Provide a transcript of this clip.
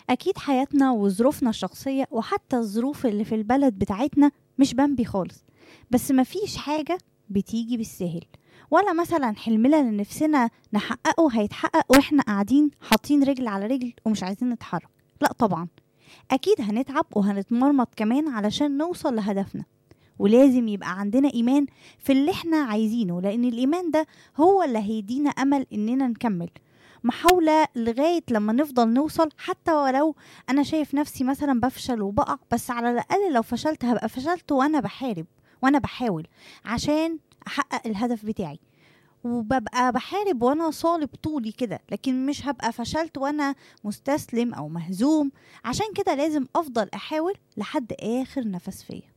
أكيد حياتنا وظروفنا الشخصية وحتى الظروف اللي في البلد بتاعتنا مش بامبي خالص بس مفيش حاجة بتيجي بالسهل ولا مثلا حلمنا اللي نفسنا نحققه هيتحقق واحنا قاعدين حاطين رجل على رجل ومش عايزين نتحرك لا طبعا أكيد هنتعب وهنتمرمط كمان علشان نوصل لهدفنا ولازم يبقى عندنا إيمان في اللي احنا عايزينه لأن الإيمان ده هو اللي هيدينا أمل إننا نكمل محاولة لغاية لما نفضل نوصل حتى ولو أنا شايف نفسي مثلا بفشل وبقع بس على الأقل لو فشلت هبقى فشلت وأنا بحارب وأنا بحاول عشان أحقق الهدف بتاعي وببقى بحارب وانا صالب طولي كده لكن مش هبقى فشلت وانا مستسلم او مهزوم عشان كده لازم افضل احاول لحد اخر نفس فيا